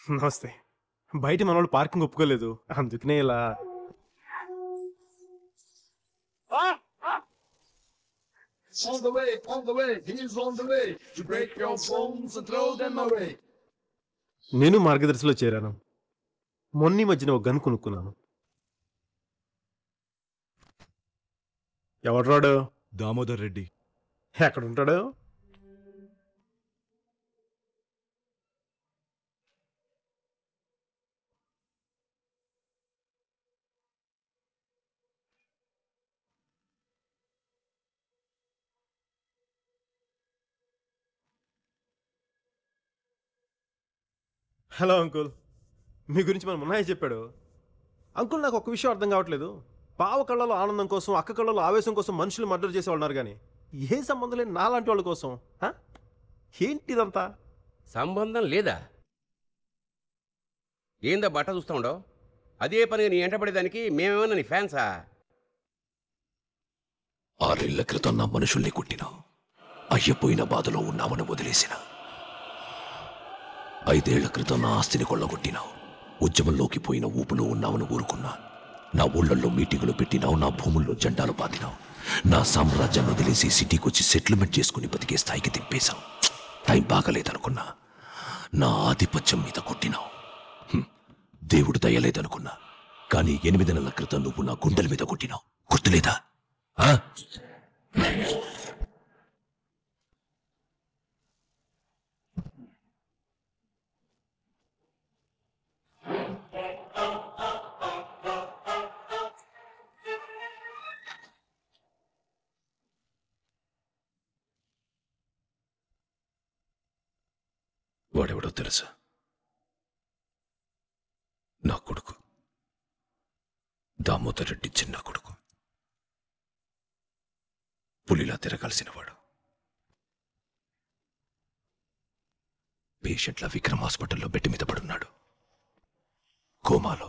నమస్తే బయట మనోళ్ళు పార్కింగ్ ఒప్పుకోలేదు అందుకనే ఇలా On the way, on the way, he's on the way to break your bones and throw them away. నేను మార్గదర్శిలో చేరాను మొన్న ఈ మధ్యన ఒక గన్ కొనుక్కున్నాను ఎవడ్రాడు దామోదర్ రెడ్డి ఎక్కడ ఉంటాడు హలో అంకుల్ మీ గురించి మన మున్నాయి చెప్పాడు అంకుల్ నాకు ఒక విషయం అర్థం కావట్లేదు బావ కళ్ళలో ఆనందం కోసం అక్క కళ్ళలో ఆవేశం కోసం మనుషులు మర్డర్ చేసే ఉన్నారు కానీ ఏ సంబంధం లేని నాలాంటి వాళ్ళ కోసం హ? ఏంటి ఇదంతా సంబంధం లేదా ఏందా బట్ట చూస్తా ఉండవు అదే పనిగా నీ ఎంటపడేదానికి మేమేమన్నా నీ ఫ్యాన్సా ఆరేళ్ల క్రితం నా మనుషుల్ని కొట్టినా అయ్యపోయిన బాధలో ఉన్నామని వదిలేసిన ఐదేళ్ల క్రితం నా ఆస్తిని కొల్లగొట్టినావు ఉద్యమంలోకి పోయిన ఊపులో ఉన్నామని ఊరుకున్నా నా ఊళ్ళల్లో మీటింగులు పెట్టినావు నా భూముల్లో జెండాలు పాతినావు నా సామ్రాజ్యాన్ని వదిలేసి సిటీకి వచ్చి సెటిల్మెంట్ చేసుకుని బతికే స్థాయికి తిప్పేశావు టైం బాగలేదనుకున్నా నా ఆధిపత్యం మీద కొట్టినావు హ్మ్. దేవుడు దయలేదనుకున్నా కానీ ఎనిమిది నెలల క్రితం నువ్వు నా గుండెల మీద కొట్టినావు గుర్తులేదా ఆ? వాడెవడో తెలుసా నా కొడుకు దామోదర్ రెడ్డి చిన్న కొడుకు పులిలా తిరగాల్సిన వాడు పేషెంట్ల విక్రమ్ హాస్పిటల్లో బెడ్ మీద పడున్నాడు కోమాలో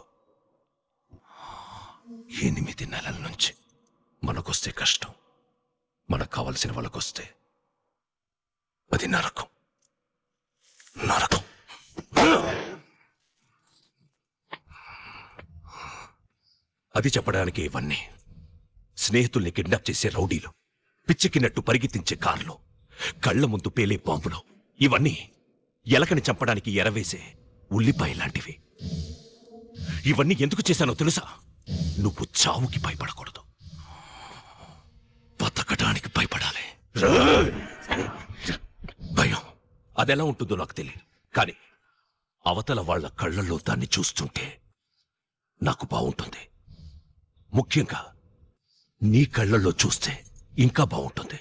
ఎనిమిది నెలల నుంచి మనకొస్తే కష్టం మనకు కావలసిన వాళ్ళకొస్తే అది నరకం నరకం అది చెప్పడానికి ఇవన్నీ స్నేహితుల్ని కిడ్నాప్ చేసే రౌడీలు పిచ్చెక్కినట్టు పరిగెత్తించే కార్లు కళ్ళ ముందు పేలే బాంబులు ఇవన్నీ ఎలకని చంపడానికి ఎరవేసే ఉల్లిపాయ లాంటివి ఇవన్నీ ఎందుకు చేశానో తెలుసా నువ్వు చావుకి భయపడకూడదు బతకడానికి భయపడాలి భయం అదెలా ఉంటుందో నాకు తెలియదు కానీ అవతల వాళ్ళ కళ్ళల్లో దాన్ని చూస్తుంటే నాకు బాగుంటుంది ముఖ్యంగా నీ కళ్ళల్లో చూస్తే ఇంకా బాగుంటుంది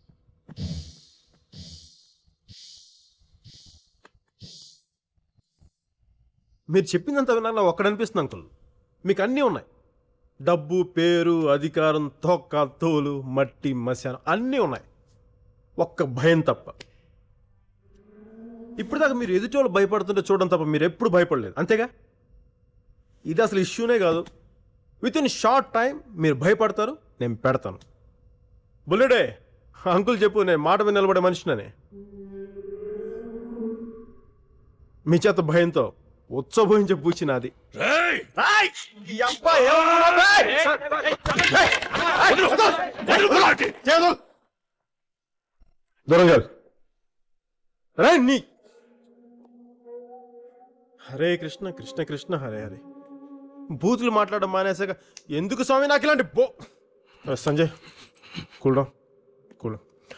మీరు చెప్పిందంత విన్నా ఒక్కడ అనిపిస్తుంది అంకుల్ మీకు అన్నీ ఉన్నాయి డబ్బు పేరు అధికారం తొక్క తోలు మట్టి మశానం అన్నీ ఉన్నాయి ఒక్క భయం తప్ప ఇప్పుడు దాకా మీరు ఎదుటోళ్ళు భయపడుతుంటే చూడడం తప్ప మీరు ఎప్పుడు భయపడలేదు అంతేగా ఇది అసలు ఇష్యూనే కాదు విత్ ఇన్ షార్ట్ టైం మీరు భయపడతారు నేను పెడతాను బుల్లెడే అంకుల్ చెప్పు నేను మాట మీద నిలబడే మనిషినని మీ చేత భయంతో ఉత్సవోహించే పూచి నాది ఈ అబ్బాయి ఏమన్నాడు? ఏయ్! చేదు! దూరం గారు రే నీ హరే కృష్ణ కృష్ణ కృష్ణ హరే హరే బూతులు మాట్లాడడం మానేసాక ఎందుకు స్వామి నాకు ఇలాంటి బో సంజయ్ కూల్ కూల్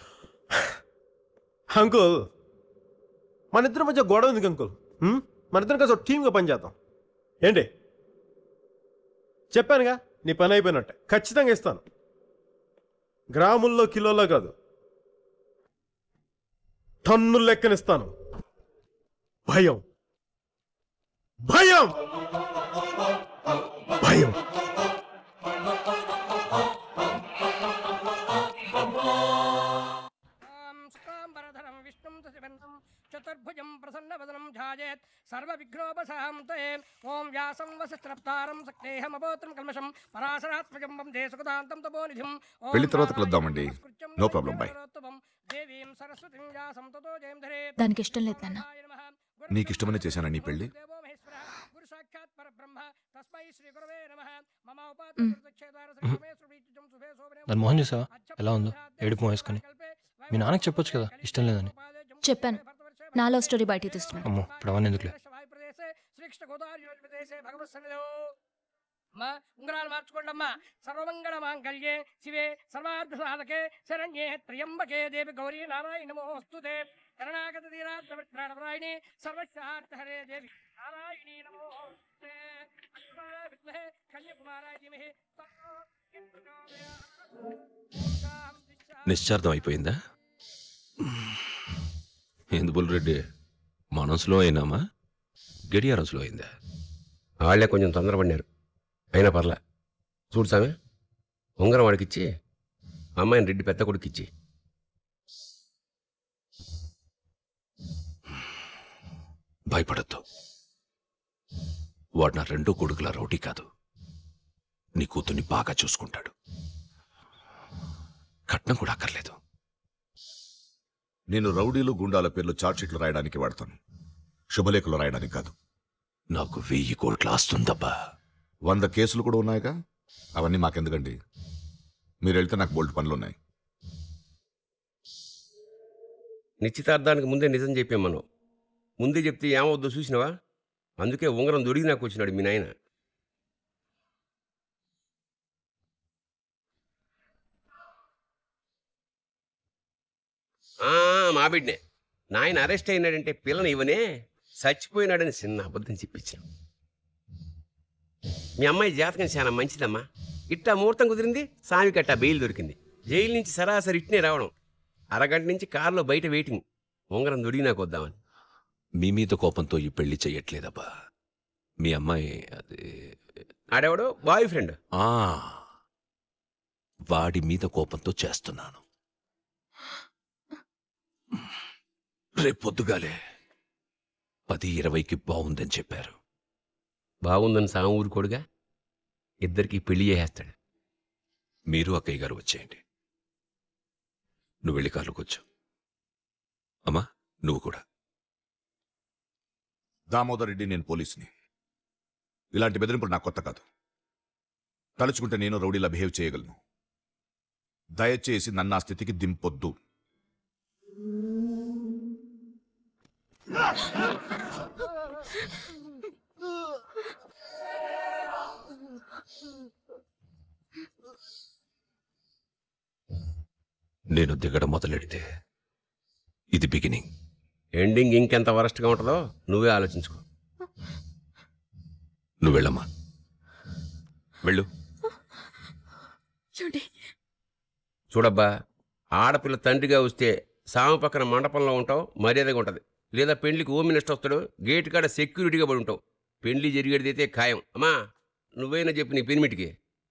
అంకుల్ మన ఇద్దరి మధ్య గొడవ ఎందుకు అంకుల్ హ్మ్? మన ఇద్దరం కలిసి ఒక టీమ్గా పనిచేద్దాం ఏంటి చెప్పానుగా నీ పని అయిపోయినట్టే ఖచ్చితంగా ఇస్తాను గ్రాముల్లో కిలోలో కాదు టన్నుల లెక్కనిస్తాను భయం భయం భయం శుక్లాంబరధరం విష్ణుం శశివర్ణం చతుర్భుజం ప్రసన్నవదనం ధ్యాయేత్ సర్వవిఘ్నోపశాంతే ఓం వ్యాసం వసిష్ఠప్తారం సక్తేహమపోత్రం కల్మషం పరాశరాత్మజం వందే సుఖదాంతం తపోనిధిం ఓం పెళ్లి తర్వాత నారాయణం కలుద్దామండి. నమస్కృత్యం No నరం problem, చైవ bye. నరోత్తమం దేవీం సరస్వతిం వ్యాసం తతో జయం ధరేత్. దానికి ఇష్టం లేదు నాన్న గురునాథాయ నమః. గురు నీకు ఇష్టమనే చేశానా నీ పెళ్లి? దేవో మహేశ్వరః. గురు సాక్షాత్ పరబ్రహ్మ. తస్మై శ్రీ గురవే నమః. మమ ఉపాధి మ్. దుర్దక్షేదార శ్రీరమే సుప్రీతిజం శుభే శోభనే దాని మొహం చూసావా? ఎలా ఉందో? ఏడుపు మొహం వేసుకొని. మీ నాన్నకి చెప్పొచ్చు కదా, ఇష్టం లేదని. చెప్పాను. నా love story బయటికి తీస్తున్నాడు. అమ్మో, ఇప్పుడు అవన్నీ ఎందుకులే. శ్రీకృష్ణ గోదావరి ప్రదేశే భగవత్ సన్నిధో అమ్మా ఉంగరాలు మార్చుకోండి అమ్మా సర్వమంగళ మాంగళ్యే శివే సర్వార్థ సాధకే శరణ్యే త్ర్యంబకే దేవి గౌరీ నారాయణ నమోస్తుతే కరుణాగత తీరాత్రాయణి సర్వశార్థహరే దేవి నారాయణీ నమోస్తే విద్మహే కన్యకుమారాయ ధీమహి తన్నో ప్రచోదయాత్. నిశ్చార్థం అయిపోయిందా ఎందు బుల్రెడ్డి మనం స్లో అయినామా గడియారం స్లో అయిందా వాళ్ళే కొంచెం తొందరపడినారు అయినా పర్లే చూడు సామె ఉంగరం వాడికిచ్చి అమ్మాయిని రెడ్డి పెద్ద కొడుకిచ్చి భయపడద్దు వాడు నా రెండో కొడుకుల రౌడీ కాదు నీ కూతుర్ని బాగా చూసుకుంటాడు కట్నం కూడా అక్కర్లేదు నేను రౌడీలు గుండాల పేర్లు చార్జ్షీట్లు రాయడానికి వాడతాను శుభలేఖలు రాయడానికి కాదు నాకు వెయ్యి కోట్ల ఆస్తుందబ్బా వంద కేసులు కూడా ఉన్నాయిగా అవన్నీ మాకెందుకండి మీరు వెళ్తే నాకు బోల్ట్ పనులు ఉన్నాయి నిశ్చితార్థానికి ముందే నిజం చెప్పాం మనం ముందే చెప్తే ఏమవుద్దో చూసినావా అందుకే ఉంగరం దొరికి నాకు వచ్చినాడు మీ నాయన ఆ, మా బిడ్డే నాయన అరెస్ట్ అయినాడంటే పిల్లని ఇవనే చచ్చిపోయినాడని చిన్న అబద్ధం చెప్పించాను మీ అమ్మాయి జాతకం చాలా మంచిదమ్మా ఇట్టా ముహూర్తం కుదిరింది సామి కట్టా బెయిల్ దొరికింది జైలు నుంచి సరాసరి ఇట్నే రావడం అరగంట నుంచి కారులో బయట వెయిటింగ్ ఉంగరం దొడిగి నాకు వద్దామని మీ మీద కోపంతో ఈ పెళ్లి చెయ్యట్లేదబ్బా మీ అమ్మాయి అది ఆడెవడో బాయ్ ఫ్రెండ్ ఆ వాడి మీద కోపంతో చేస్తున్నాను రేపొద్దుగాలే పది ఇరవైకి బాగుందని చెప్పారు బాగుందని సాము ఊరుకోడుగా ఇద్దరికి పెళ్లి చేసేస్తాడు మీరు అక్కయ్య గారు వచ్చేయండి నువ్వు వెళ్ళి కాలుకొచ్చు అమ్మా నువ్వు కూడా దామోదర్ రెడ్డి నేను పోలీసుని ఇలాంటి బెదిరింపులు నాకు కొత్త కాదు తలుచుకుంటే నేను రౌడీలా బిహేవ్ చేయగలను దయచేసి నన్ను ఆ స్థితికి దింపొద్దు నేను దిగడం మొదలెడితే ఇది బిగినింగ్ ఎండింగ్ ఇంకెంత వరస్ట్గా ఉంటుందో నువ్వే ఆలోచించుకో నువ్వు వెళ్ళమ్మా వెళ్ళు చూడండి చూడబ్బా ఆడపిల్ల తండ్రిగా వస్తే సాము పక్కన మండపంలో ఉంటావు మర్యాదగా ఉంటుంది లేదా పెళ్లికి హోమ్ మినిస్టర్ వస్తాడు గేట్ కాడ సెక్యూరిటీగా పడి ఉంటావు పెళ్లి జరిగేది అయితే ఖాయం అమ్మా నువ్వైనా చెప్పు నీ పెనిమిటికి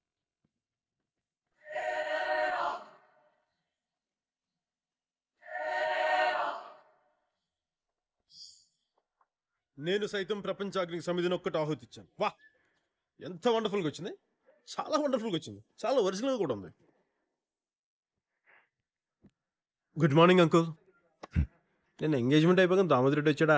నేను సైతం ప్రపంచాగ్నికి సమిధిని ఒక్కటి ఆహుతిచ్చాను వా ఎంత వండర్ఫుల్గా వచ్చింది చాలా వండర్ఫుల్గా వచ్చింది చాలా ఒరిజినల్గా కూడా ఉంది గుడ్ మార్నింగ్ అంకుల్ నేను ఎంగేజ్మెంట్ అయిపోయాక దామోదరెడ్డి వచ్చాడా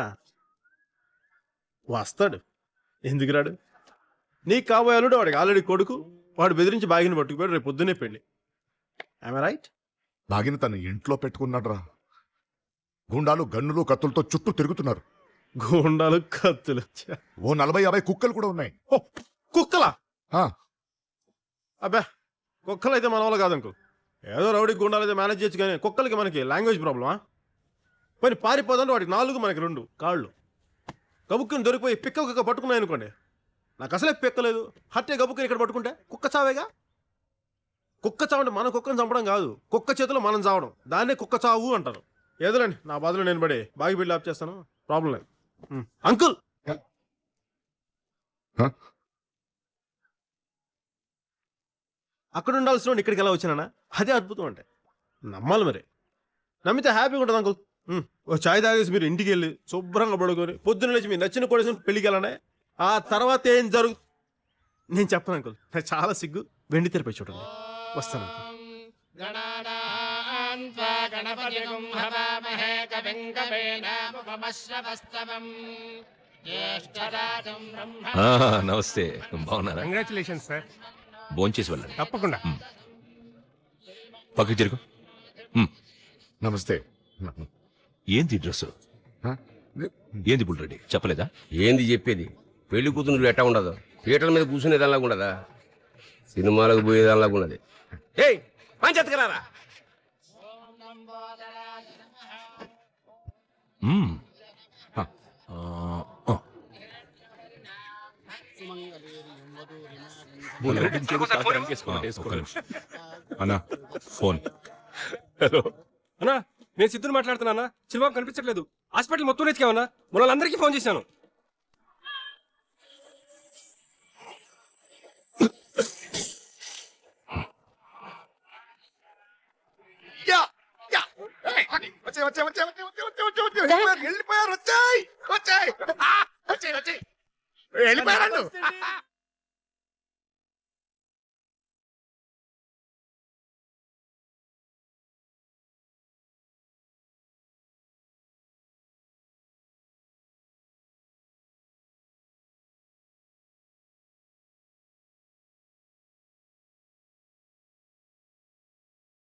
వస్తాడు ఎందుకు రాడు నీకు కాబోయే అల్లుడు వాడికి ఆల్రెడీ కొడుకు వాడు బెదిరించి బాగిన పట్టుకుపోయాడు రేపు పొద్దున్నే పెళ్ళి ఐమ్ రైట్ బాగిన తన ఇంట్లో పెట్టుకున్నాడ్రా గుండాలు గన్నులు కత్తులతో చుట్టూ తిరుగుతున్నారు గోండాలు కత్తులు ఛ. ఓ నలభై యాభై కుక్కలు కూడా ఉన్నాయి ఓ, కుక్కలా ఆ, అబ్బా కుక్కలు అయితే మన వల్ల కాదు అంకుల్ ఏదో రౌడీ గుండాలు అయితే మేనేజ్ చేయొచ్చు కానీ కుక్కలకి మనకి లాంగ్వేజ్ ప్రాబ్లమా మరి పారిపోదంటే వాటికి నాలుగు మనకి రెండు కాళ్ళు గబుక్కుని దొరికిపోయి పిక్క కుక్క పట్టుకున్నాయి అనుకోండి నాకు అసలే పిక్కలేదు హట్టే గబుక్కుని ఇక్కడ పట్టుకుంటే కుక్క చావేగా కుక్క చావంటే మన కుక్కని చంపడం కాదు కుక్క చేతిలో మనం చావడం దాన్నే కుక్క చావు అంటారు ఏదోలేండి నా బాధలో నేను పడి బాగి బిల్డ్ ఆప్ చేస్తాను ప్రాబ్లం లేదు ఉమ్. అంకుల్ హ? అక్కడ ఉండాల్సిన వాడు ఇక్కడికి ఎలా వచ్చినానా అదే అద్భుతం అంటే నమ్మాలి మరి నమ్మితే హ్యాపీగా ఉంటుంది అంకుల్ ఉమ్, ఓ చాయ్ తాగేసి మీరు ఇంటికి వెళ్ళి శుభ్రంగా పడుకొని పొద్దున్న లేచి మీరు నచ్చిన కొడేసి పెళ్ళికి వెళ్ళనే ఆ తర్వాత ఏం జరుగు నేను చెప్పను అంకుల్ నాకు చాలా సిగ్గు వెండి తెరపై చూడండి వస్తాను అంకుల్ ఆ, నమస్తే బాగున్నారా కంగ్రాచులేషన్ సార్ భోంచేసి వెళ్ళండి తప్పకుండా పక్కకి జరుగు నమస్తే ఏంది డ్రెస్ ఏంది బుల్రెడ్డి చెప్పలేదా ఏంది చెప్పేది పెళ్లి కూతురు ఎట్టా ఉండదు పీటల మీద కూర్చునేదానిలాగా ఉండదా సినిమాలకు పోయేదానిలాగా ఉన్నది ఏయ్ పంచెత్తకరారా మ్మ్. ఆ, ఆ, ఆ. బుల్రెడ్డిని చూడు, కాస్త వెనకేసుకోండి, వేసుకోండి. అన్నా ఫోన్ హలో అన్నా నేను సిద్ధుని మాట్లాడుతున్నా చిరుబాబు కనిపించట్లేదు హాస్పిటల్ మొత్తం వెతికామన్నా మన వాళ్ళందరికీ ఫోన్ చేశాను వచ్చే వచ్చే వచ్చే వచ్చే వచ్చే వచ్చే వచ్చే వచ్చే వెళ్ళిపోయారు వచ్చాయి వచ్చాయి వచ్చాయి వచ్చాయి వెళ్ళిపోయారు